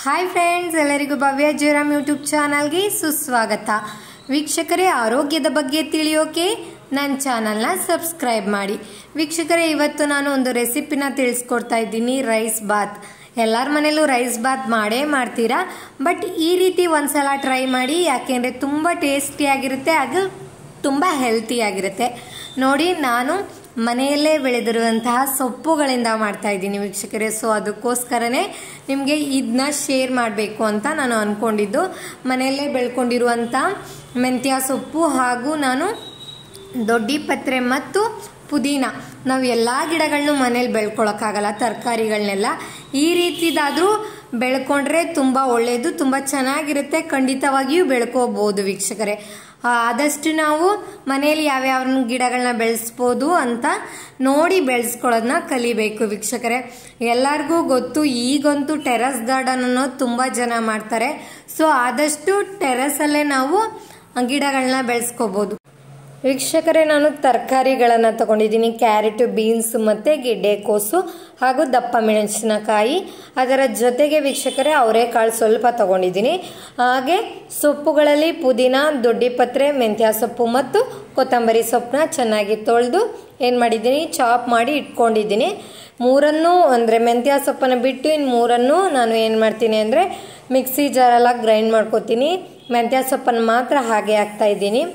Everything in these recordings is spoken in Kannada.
ಹಾಯ್ ಫ್ರೆಂಡ್ಸ್ ಎಲ್ಲರಿಗೂ ಭವ್ಯ ಜಯರಾಮ್ ಯೂಟ್ಯೂಬ್ ಚಾನಲ್ಗೆ ಸುಸ್ವಾಗತ ವೀಕ್ಷಕರೇ ಆರೋಗ್ಯದ ಬಗ್ಗೆ ತಿಳಿಯೋಕೆ ನನ್ನ ಚಾನಲ್ನ ಸಬ್ಸ್ಕ್ರೈಬ್ ಮಾಡಿ ವೀಕ್ಷಕರೇ ಇವತ್ತು ನಾನು ಒಂದು ರೆಸಿಪಿನ ತಿಳಿಸ್ಕೊಡ್ತಾ ಇದ್ದೀನಿ ರೈಸ್ ಬಾತ್ ಎಲ್ಲರ ಮನೇಲೂ ರೈಸ್ ಬಾತ್ ಮಾಡೇ ಮಾಡ್ತೀರಾ ಬಟ್ ಈ ರೀತಿ ಒಂದ್ಸಲ ಟ್ರೈ ಮಾಡಿ ಯಾಕೆಂದರೆ ತುಂಬ ಟೇಸ್ಟಿಯಾಗಿರುತ್ತೆ ಹಾಗೂ ತುಂಬ ಹೆಲ್ತಿಯಾಗಿರುತ್ತೆ ನೋಡಿ ನಾನು ಮನೆಯಲ್ಲೇ ಬೆಳೆದಿರುವಂತಹ ಸೊಪ್ಪುಗಳಿಂದ ಮಾಡ್ತಾ ಇದ್ದೀನಿ ವೀಕ್ಷಕರೇ ಸೊ ಅದಕ್ಕೋಸ್ಕರನೇ ನಿಮಗೆ ಇದನ್ನ ಶೇರ್ ಮಾಡಬೇಕು ಅಂತ ನಾನು ಅಂದ್ಕೊಂಡಿದ್ದು ಮನೆಯಲ್ಲೇ ಬೆಳ್ಕೊಂಡಿರುವಂಥ ಮೆಂತ್ಯ ಸೊಪ್ಪು ಹಾಗೂ ನಾನು ದೊಡ್ಡಿ ಪತ್ರೆ ಮತ್ತು ಪುದೀನ ನಾವು ಎಲ್ಲ ಗಿಡಗಳನ್ನೂ ಮನೇಲಿ ಬೆಳ್ಕೊಳಕ್ಕಾಗಲ್ಲ ತರಕಾರಿಗಳನ್ನೆಲ್ಲ ಈ ರೀತಿದಾದರೂ ಬೆಳ್ಕೊಂಡ್ರೆ ತುಂಬ ಒಳ್ಳೆಯದು ತುಂಬ ಚೆನ್ನಾಗಿರುತ್ತೆ ಖಂಡಿತವಾಗಿಯೂ ಬೆಳ್ಕೋಬೋದು ವೀಕ್ಷಕರೇ ಆ, ಆದಷ್ಟು ನಾವು ಮನೆಯಲ್ಲಿ ಯಾವ್ಯಾವ ಗಿಡಗಳನ್ನ ಬೆಳೆಸ್ಬೋದು ಅಂತ ನೋಡಿ ಬೆಳೆಸ್ಕೊಳ್ಳೋದನ್ನ ಕಲಿಬೇಕು ವೀಕ್ಷಕರೇ ಎಲ್ಲರಿಗೂ ಗೊತ್ತು ಈಗಂತೂ ಟೆರಸ್ ಗಾರ್ಡನ್ ಅನ್ನೋದು ತುಂಬ ಜನ ಮಾಡ್ತಾರೆ ಸೊ ಆದಷ್ಟು ಟೆರಸಲ್ಲೇ ನಾವು ಗಿಡಗಳನ್ನ ಬೆಳೆಸ್ಕೋಬೋದು ವೀಕ್ಷಕರೇ ನಾನು ತರಕಾರಿಗಳನ್ನು ತಗೊಂಡಿದ್ದೀನಿ ಕ್ಯಾರೆಟ್ ಬೀನ್ಸ್ ಮತ್ತು ಗೆಡ್ಡೆಕೋಸು ಹಾಗೂ ದಪ್ಪ ಮೆಣಸಿನಕಾಯಿ ಅದರ ಜೊತೆಗೆ ವೀಕ್ಷಕರೇ ಅವರೆಕಾಳು ಸ್ವಲ್ಪ ತಗೊಂಡಿದ್ದೀನಿ ಹಾಗೆ ಸೊಪ್ಪುಗಳಲ್ಲಿ ಪುದೀನ ದೊಡ್ಡಿಪತ್ರೆ ಮೆಂತ್ಯ ಸೊಪ್ಪು ಮತ್ತು ಕೊತ್ತಂಬರಿ ಸೊಪ್ಪನ್ನ ಚೆನ್ನಾಗಿ ತೊಳೆದು ಏನು ಮಾಡಿದ್ದೀನಿ ಚಾಪ್ ಮಾಡಿ ಇಟ್ಕೊಂಡಿದ್ದೀನಿ ಮೂರನ್ನು ಅಂದರೆ ಮೆಂತ್ಯ ಸೊಪ್ಪನ್ನು ಬಿಟ್ಟು ಇನ್ನು ಮೂರನ್ನು ನಾನು ಏನು ಮಾಡ್ತೀನಿ ಅಂದರೆ ಮಿಕ್ಸಿ ಜಾರೆಲ್ಲ ಗ್ರೈಂಡ್ ಮಾಡ್ಕೊತೀನಿ ಮೆಂತ್ಯ ಸೊಪ್ಪನ್ನು ಮಾತ್ರ ಹಾಗೆ ಹಾಕ್ತಾ ಇದ್ದೀನಿ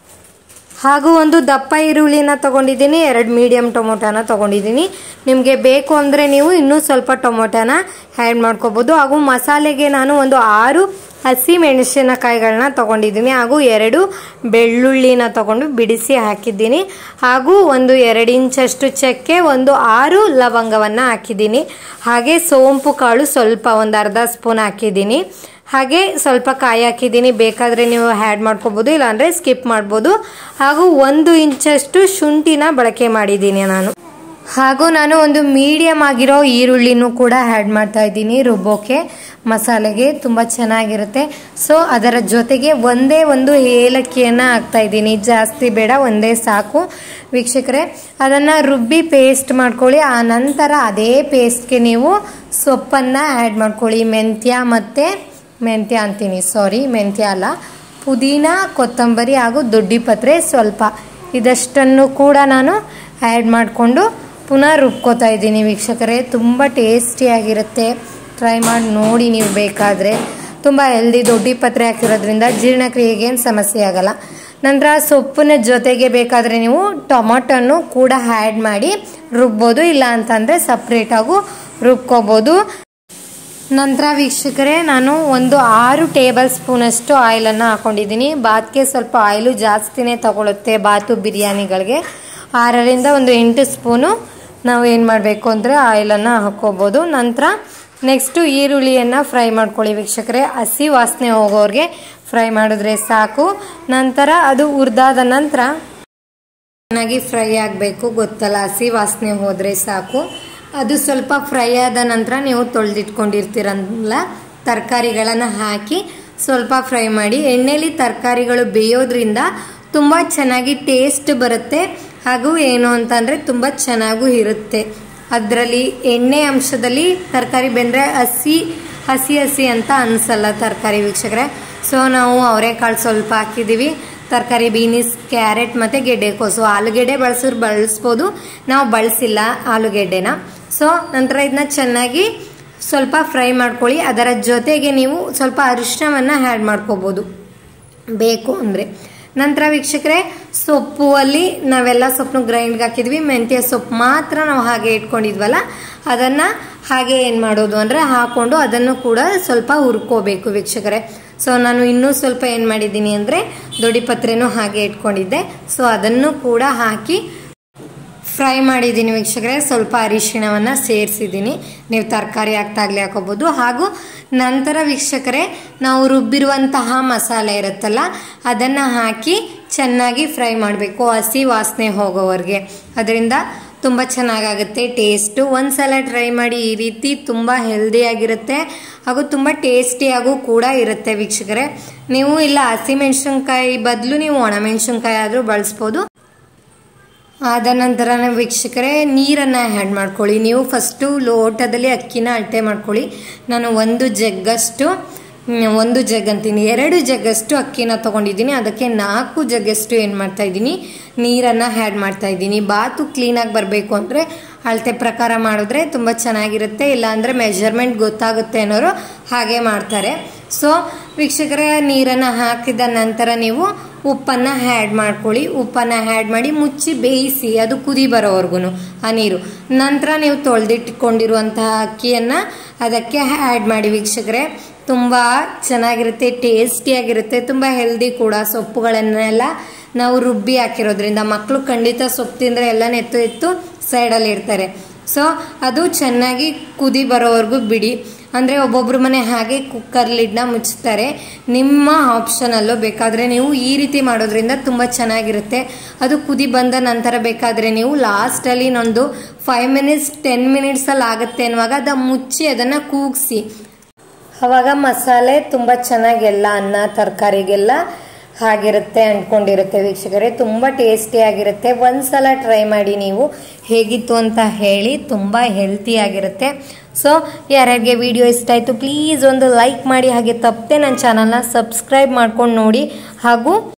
ಹಾಗೂ ಒಂದು ದಪ್ಪ ಈರುಳ್ಳಿನ ತಗೊಂಡಿದ್ದೀನಿ ಎರಡು ಮೀಡಿಯಮ್ ಟೊಮೊಟೊನ ತಗೊಂಡಿದ್ದೀನಿ ನಿಮಗೆ ಬೇಕು ಅಂದರೆ ನೀವು ಇನ್ನೂ ಸ್ವಲ್ಪ ಟೊಮೊಟೊನ ಆ್ಯಡ್ ಮಾಡ್ಕೋಬೋದು ಹಾಗೂ ಮಸಾಲೆಗೆ ನಾನು ಒಂದು ಆರು ಹಸಿ ಮೆಣಸಿನಕಾಯಿಗಳನ್ನ ತಗೊಂಡಿದ್ದೀನಿ ಹಾಗೂ ಎರಡು ಬೆಳ್ಳುಳ್ಳಿನ ತಗೊಂಡು ಬಿಡಿಸಿ ಹಾಕಿದ್ದೀನಿ ಹಾಗೂ ಒಂದು ಎರಡು ಇಂಚಷ್ಟು ಚಕ್ಕೆ ಒಂದು ಆರು ಲವಂಗವನ್ನು ಹಾಕಿದ್ದೀನಿ ಹಾಗೆ ಸೋಂಪು ಕಾಳು ಸ್ವಲ್ಪ ಒಂದು ಅರ್ಧ ಸ್ಪೂನ್ ಹಾಕಿದ್ದೀನಿ ಹಾಗೆ ಸ್ವಲ್ಪ ಕಾಯಿ ಹಾಕಿದ್ದೀನಿ ಬೇಕಾದರೆ ನೀವು ಆ್ಯಡ್ ಮಾಡ್ಕೋಬೋದು ಇಲ್ಲಾಂದರೆ ಸ್ಕಿಪ್ ಮಾಡ್ಬೋದು ಹಾಗೂ ಒಂದು ಇಂಚಷ್ಟು ಶುಂಠಿನ ಬಳಕೆ ಮಾಡಿದ್ದೀನಿ ನಾನು ಹಾಗೂ ನಾನು ಒಂದು ಮೀಡಿಯಮ್ ಆಗಿರೋ ಈರುಳ್ಳಿನೂ ಕೂಡ ಆ್ಯಡ್ ಮಾಡ್ತಾ ಇದ್ದೀನಿ ರುಬ್ಬೋಕೆ ಮಸಾಲೆಗೆ ತುಂಬ ಚೆನ್ನಾಗಿರುತ್ತೆ ಸೊ ಅದರ ಜೊತೆಗೆ ಒಂದೇ ಒಂದು ಏಲಕ್ಕಿಯನ್ನು ಹಾಕ್ತಾ ಇದ್ದೀನಿ ಜಾಸ್ತಿ ಬೇಡ ಒಂದೇ ಸಾಕು ವೀಕ್ಷಕರೇ ಅದನ್ನು ರುಬ್ಬಿ ಪೇಸ್ಟ್ ಮಾಡ್ಕೊಳ್ಳಿ ಆ ನಂತರ ಅದೇ ಪೇಸ್ಟ್ಗೆ ನೀವು ಸೊಪ್ಪನ್ನು ಆ್ಯಡ್ ಮಾಡ್ಕೊಳ್ಳಿ ಮೆಂತ್ಯ ಮತ್ತು ಮೆಂತ್ಯ ಅಂತೀನಿ ಸಾರಿ ಮೆಂತ್ಯ ಅಲ್ಲ ಪುದೀನ ಕೊತ್ತಂಬರಿ ಹಾಗೂ ದೊಡ್ಡಿ ಪತ್ರೆ ಸ್ವಲ್ಪ ಇದಷ್ಟನ್ನು ಕೂಡ ನಾನು ಆ್ಯಡ್ ಮಾಡಿಕೊಂಡು ಪುನಃ ರುಬ್ಕೋತಾ ಇದ್ದೀನಿ ವೀಕ್ಷಕರೇ ತುಂಬ ಟೇಸ್ಟಿಯಾಗಿರುತ್ತೆ ಟ್ರೈ ಮಾಡಿ ನೋಡಿ ನೀವು ಬೇಕಾದರೆ ತುಂಬ ಹೆಲ್ದಿ ದೊಡ್ಡಿ ಪತ್ರೆ ಹಾಕಿರೋದ್ರಿಂದ ಜೀರ್ಣಕ್ರಿಯೆಗೆ ಏನು ಸಮಸ್ಯೆ ಆಗಲ್ಲ ನಂತರ ಸೊಪ್ಪಿನ ಜೊತೆಗೆ ಬೇಕಾದರೆ ನೀವು ಟೊಮೊಟೊನ್ನು ಕೂಡ ಆ್ಯಡ್ ಮಾಡಿ ರುಬ್ಬೋದು ಇಲ್ಲ ಅಂತಂದರೆ ಸಪ್ರೇಟಾಗೂ ರುಬ್ಕೋಬೋದು ನಂತರ ವೀಕ್ಷಕರೇ ನಾನು ಒಂದು ಆರು ಟೇಬಲ್ ಸ್ಪೂನಷ್ಟು ಆಯಿಲನ್ನು ಹಾಕೊಂಡಿದ್ದೀನಿ ಬಾತ್ಗೆ ಸ್ವಲ್ಪ ಆಯಿಲು ಜಾಸ್ತಿನೇ ತಗೊಳುತ್ತೆ ಬಾತು ಬಿರಿಯಾನಿಗಳಿಗೆ ಆರರಿಂದ ಒಂದು ಎಂಟು ಸ್ಪೂನು ನಾವು ಏನು ಮಾಡಬೇಕು ಅಂದರೆ ಆಯಿಲನ್ನು ಹಾಕ್ಕೋಬೋದು ನಂತರ ನೆಕ್ಸ್ಟು ಈರುಳ್ಳಿಯನ್ನು ಫ್ರೈ ಮಾಡ್ಕೊಳ್ಳಿ ವೀಕ್ಷಕರೇ ಹಸಿ ವಾಸನೆ ಹೋಗೋರಿಗೆ ಫ್ರೈ ಮಾಡಿದ್ರೆ ಸಾಕು ನಂತರ ಅದು ಹುರಿದಾದ ನಂತರ ಚೆನ್ನಾಗಿ ಫ್ರೈ ಆಗಬೇಕು ಗೊತ್ತಲ್ಲ ಹಸಿ ವಾಸನೆ ಹೋದರೆ ಸಾಕು ಅದು ಸ್ವಲ್ಪ ಫ್ರೈ ಆದ ನಂತರ ನೀವು ತೊಳೆದಿಟ್ಕೊಂಡಿರ್ತೀರಲ್ಲ ತರಕಾರಿಗಳನ್ನು ಹಾಕಿ ಸ್ವಲ್ಪ ಫ್ರೈ ಮಾಡಿ ಎಣ್ಣೆಲಿ ತರಕಾರಿಗಳು ಬೇಯೋದ್ರಿಂದ ತುಂಬ ಚೆನ್ನಾಗಿ ಟೇಸ್ಟ್ ಬರುತ್ತೆ ಹಾಗೂ ಏನು ಅಂತಂದರೆ ತುಂಬ ಚೆನ್ನಾಗೂ ಇರುತ್ತೆ ಅದರಲ್ಲಿ ಎಣ್ಣೆ ಅಂಶದಲ್ಲಿ ತರಕಾರಿ ಬೆಂದರೆ ಹಸಿ ಹಸಿ ಹಸಿ ಅಂತ ಅನಿಸಲ್ಲ ತರಕಾರಿ ವೀಕ್ಷಕರೇ ಸೊ ನಾವು ಅವರೆಕಾಳು ಸ್ವಲ್ಪ ಹಾಕಿದ್ದೀವಿ ತರಕಾರಿ ಬೀನಿಸ್ ಕ್ಯಾರೆಟ್ ಮತ್ತು ಗೆಡ್ಡೆಕೋಸು ಆಲೂಗೆಡ್ಡೆ ಬಳಸಿದ್ರೆ ಬಳಸ್ಬೋದು ನಾವು ಬಳಸಿಲ್ಲ ಆಲೂಗೆಡ್ಡೆನ ಸೊ ನಂತರ ಇದನ್ನ ಚೆನ್ನಾಗಿ ಸ್ವಲ್ಪ ಫ್ರೈ ಮಾಡ್ಕೊಳ್ಳಿ ಅದರ ಜೊತೆಗೆ ನೀವು ಸ್ವಲ್ಪ ಅರಿಶಿನವನ್ನು ಆ್ಯಡ್ ಮಾಡ್ಕೋಬೋದು ಬೇಕು ಅಂದರೆ ನಂತರ ವೀಕ್ಷಕರೇ ಸೊಪ್ಪು ಅಲ್ಲಿ ನಾವೆಲ್ಲ ಸೊಪ್ಪನ್ನು ಗ್ರೈಂಡ್ಗೆ ಹಾಕಿದ್ವಿ ಮೆಂತ್ಯ ಸೊಪ್ಪು ಮಾತ್ರ ನಾವು ಹಾಗೆ ಇಟ್ಕೊಂಡಿದ್ವಲ್ಲ ಅದನ್ನು ಹಾಗೆ ಏನು ಮಾಡೋದು ಅಂದರೆ ಹಾಕ್ಕೊಂಡು ಅದನ್ನು ಕೂಡ ಸ್ವಲ್ಪ ಹುರ್ಕೋಬೇಕು ವೀಕ್ಷಕರೇ ಸೊ ನಾನು ಇನ್ನೂ ಸ್ವಲ್ಪ ಏನು ಮಾಡಿದ್ದೀನಿ ಅಂದರೆ ದೊಡ್ಡಿ ಪತ್ರೆನೂ ಹಾಗೆ ಇಟ್ಕೊಂಡಿದ್ದೆ ಸೊ ಅದನ್ನು ಕೂಡ ಹಾಕಿ ಫ್ರೈ ಮಾಡಿದ್ದೀನಿ ವೀಕ್ಷಕರೇ ಸ್ವಲ್ಪ ಅರಿಶಿಣವನ್ನು ಸೇರಿಸಿದ್ದೀನಿ ನೀವು ತರಕಾರಿ ಹಾಕ್ತಾಗ್ಲಿ ಹಾಕೋಬೋದು ಹಾಗೂ ನಂತರ ವೀಕ್ಷಕರೇ ನಾವು ರುಬ್ಬಿರುವಂತಹ ಮಸಾಲೆ ಇರುತ್ತಲ್ಲ ಅದನ್ನು ಹಾಕಿ ಚೆನ್ನಾಗಿ ಫ್ರೈ ಮಾಡಬೇಕು ಹಸಿ ವಾಸನೆ ಹೋಗೋವರೆಗೆ ಅದರಿಂದ ತುಂಬ ಚೆನ್ನಾಗಾಗುತ್ತೆ ಟೇಸ್ಟು ಒಂದ್ಸಲ ಟ್ರೈ ಮಾಡಿ ಈ ರೀತಿ ತುಂಬ ಹೆಲ್ದಿಯಾಗಿರುತ್ತೆ ಹಾಗೂ ತುಂಬ ಟೇಸ್ಟಿಯಾಗೂ ಕೂಡ ಇರುತ್ತೆ ವೀಕ್ಷಕರೇ ನೀವು ಇಲ್ಲ ಹಸಿಮೆಣ್ಸಿನ್ಕಾಯಿ ಬದಲು ನೀವು ಒಣಮೆಣ್ಸಿನ್ಕಾಯಿ ಆದರೂ ಬಳಸ್ಬೋದು ಆದ ನಂತರ ವೀಕ್ಷಕರೇ ನೀರನ್ನು ಆ್ಯಡ್ ಮಾಡ್ಕೊಳ್ಳಿ ನೀವು ಫಸ್ಟು ಲೋಟದಲ್ಲಿ ಅಕ್ಕಿನ ಅಳತೆ ಮಾಡ್ಕೊಳ್ಳಿ ನಾನು ಒಂದು ಜಗ್ಗಷ್ಟು ಹ್ಮ್, ಒಂದು ಜಗ್ ಅಂತೀನಿ ಎರಡು ಜಗ್ಗಷ್ಟು ಅಕ್ಕಿನ ತೊಗೊಂಡಿದ್ದೀನಿ ಅದಕ್ಕೆ ನಾಲ್ಕು ಜಗ್ಗಷ್ಟು ಏನು ಮಾಡ್ತಾ ಇದ್ದೀನಿ ನೀರನ್ನು ಆ್ಯಡ್ ಮಾಡ್ತಾ ಇದ್ದೀನಿ ಬಾತು ಕ್ಲೀನಾಗಿ ಬರಬೇಕು ಅಂದರೆ ಅಳತೆ ಪ್ರಕಾರ ಮಾಡಿದ್ರೆ ತುಂಬ ಚೆನ್ನಾಗಿರುತ್ತೆ ಇಲ್ಲಾಂದರೆ ಮೆಜರ್ಮೆಂಟ್ ಗೊತ್ತಾಗುತ್ತೆ ಅನ್ನೋರು ಹಾಗೆ ಮಾಡ್ತಾರೆ ಸೊ ವೀಕ್ಷಕರೇ ನೀರನ್ನು ಹಾಕಿದ ನಂತರ ನೀವು ಉಪ್ಪನ್ನು ಆ್ಯಡ್ ಮಾಡ್ಕೊಳ್ಳಿ ಉಪ್ಪನ್ನು ಆ್ಯಡ್ ಮಾಡಿ ಮುಚ್ಚಿ ಬೇಯಿಸಿ ಅದು ಕುದಿ ಬರೋವರೆಗೂ ಆ ನೀರು ನಂತರ ನೀವು ತೊಳೆದಿಟ್ಕೊಂಡಿರುವಂತಹ ಅಕ್ಕಿಯನ್ನು ಅದಕ್ಕೆ ಆ್ಯಡ್ ಮಾಡಿ ವೀಕ್ಷಕರೇ ತುಂಬ ಚೆನ್ನಾಗಿರುತ್ತೆ ಟೇಸ್ಟಿಯಾಗಿರುತ್ತೆ ತುಂಬ ಹೆಲ್ದಿ ಕೂಡ ಸೊಪ್ಪುಗಳನ್ನೆಲ್ಲ ನಾವು ರುಬ್ಬಿ ಹಾಕಿರೋದ್ರಿಂದ ಮಕ್ಕಳು ಖಂಡಿತ ಸೊಪ್ಪು ತಿಂದರೆ ಎಲ್ಲ ಎತ್ತು ಎತ್ತು ಸೈಡಲ್ಲಿ ಇರ್ತಾರೆ ಸೊ ಅದು ಚೆನ್ನಾಗಿ ಕುದಿ ಬರೋವರೆಗೂ ಬಿಡಿ ಅಂದರೆ ಒಬ್ಬೊಬ್ರು ಮನೆ ಹಾಗೆ ಕುಕ್ಕರ್ ಲಿಡ್ನ ಮುಚ್ತಾರೆ ನಿಮ್ಮ ಆಪ್ಷನಲ್ಲೂ ಬೇಕಾದರೆ ನೀವು ಈ ರೀತಿ ಮಾಡೋದ್ರಿಂದ ತುಂಬ ಚೆನ್ನಾಗಿರುತ್ತೆ ಅದು ಕುದಿ ಬಂದ ನಂತರ ಬೇಕಾದರೆ ನೀವು ಲಾಸ್ಟಲ್ಲಿ ಇನ್ನೊಂದು ಫೈವ್ ಮಿನಿಟ್ಸ್ ಟೆನ್ ಮಿನಿಟ್ಸಲ್ಲಿ ಆಗುತ್ತೆ ಅನ್ನುವಾಗ ಅದು ಮುಚ್ಚಿ ಅದನ್ನು ಕೂಗಿಸಿ ಅವಾಗ ಮಸಾಲೆ ತುಂಬ ಚೆನ್ನಾಗಿ ಎಲ್ಲ ಅನ್ನ ತರಕಾರಿಗೆಲ್ಲ ಆಗಿರುತ್ತೆ ಅಂದ್ಕೊಂಡಿರುತ್ತೆ ವೀಕ್ಷಕರೇ ತುಂಬ ಟೇಸ್ಟಿಯಾಗಿರುತ್ತೆ ಒಂದ್ಸಲ ಟ್ರೈ ಮಾಡಿ ನೀವು ಹೇಗಿತ್ತು ಅಂತ ಹೇಳಿ ತುಂಬ ಹೆಲ್ತಿಯಾಗಿರುತ್ತೆ ಸೊ ಯಾರ್ಯಾರಿಗೆ ವಿಡಿಯೋ ಇಷ್ಟ ಆಯಿತು ಪ್ಲೀಸ್ ಒಂದು ಲೈಕ್ ಮಾಡಿ ಹಾಗೆ ತಪ್ಪದೆ ನನ್ನ ಚಾನಲ್ನ ಸಬ್ಸ್ಕ್ರೈಬ್ ಮಾಡ್ಕೊಂಡು ನೋಡಿ ಹಾಗೂ